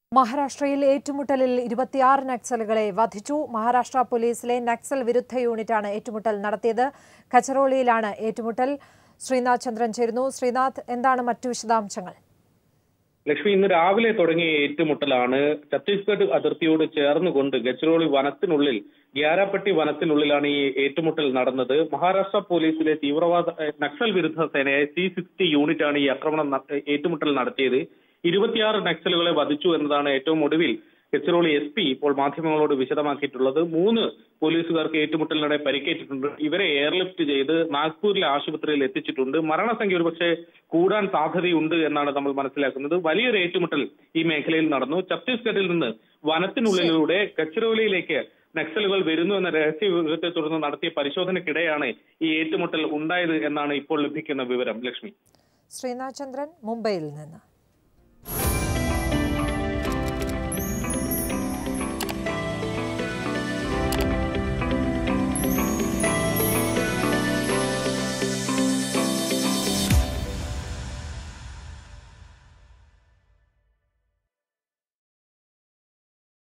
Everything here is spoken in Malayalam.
മഹാരാഷ്ട്രയിൽ ഏറ്റുമുട്ടലിൽ ഇരുപത്തിയാറ് നക്സലുകളെ വധിച്ചു മഹാരാഷ്ട്ര പോലീസിലെ നക്സൽ വിരുദ്ധ യൂണിറ്റാണ് ഏറ്റുമുട്ടൽ നടത്തിയത് ഖച്ചറോളിയിലാണ് ഏറ്റുമുട്ടൽ ശ്രീനാഥ് ചന്ദ്രൻ ചേരുന്നു ശ്രീനാഥ് എന്താണ് മറ്റു വിശദാംശങ്ങൾ ലക്ഷ്മി ഇന്ന് രാവിലെ തുടങ്ങിയ ഏറ്റുമുട്ടലാണ് ഛത്തീസ്ഗഡ് അതിർത്തിയോട് ചേർന്നുകൊണ്ട് ഗച്ചറോളി വനത്തിനുള്ളിൽ ഗ്യാരാപ്പട്ടി വനത്തിനുള്ളിലാണ് ഈ ഏറ്റുമുട്ടൽ നടന്നത് മഹാരാഷ്ട്ര പോലീസിലെ തീവ്രവാദ ഏഹ്, നക്സൽ വിരുദ്ധ സേനയായ സി സിക്സ്റ്റി യൂണിറ്റാണ് ഈ ആക്രമണം ന- ഏഹ്, ഏറ്റുമുട്ടൽ നടത്തിയത് ഇരുപത്തിയാറ് നക്സലുകളെ വധിച്ചു എന്നതാണ് ഏറ്റവും ഒടുവിൽ ഗച്ചറോളി എസ് പി ഇപ്പോൾ മാധ്യമങ്ങളോട് വിശദമാക്കിയിട്ടുള്ളത് മൂന്ന് പോലീസുകാർക്ക് ഏറ്റുമുട്ടലിനിടെ പരിക്കേറ്റിട്ടുണ്ട് ഇവരെ എയർലിഫ്റ്റ് ചെയ്ത് നാഗ്പൂരിലെ ആശുപത്രിയിൽ എത്തിച്ചിട്ടുണ്ട് മരണസംഖ്യ ഒരുപക്ഷെ കൂടാൻ സാധ്യതയുണ്ട് എന്നാണ് നമ്മൾ മനസ്സിലാക്കുന്നത് വലിയൊരു ഏറ്റുമുട്ടൽ ഈ മേഖലയിൽ നടന്നു ഛത്തീസ്ഗഡിൽ നിന്ന് വനത്തിനുള്ളിലൂടെ ഗച്ചറോലിയിലേക്ക് നക്സലുകൾ വരുന്നു എന്ന രഹസ്യ വിവരത്തെ തുടർന്ന് നടത്തിയ പരിശോധനയ്ക്കിടെയാണ് ഈ ഏറ്റുമുട്ടൽ ഉണ്ടായത് എന്നാണ് ഇപ്പോൾ ലഭിക്കുന്ന വിവരം ലക്ഷ്മി ശ്രീനാഥ് ചന്ദ്രൻ മുംബൈയിൽ നിന്ന്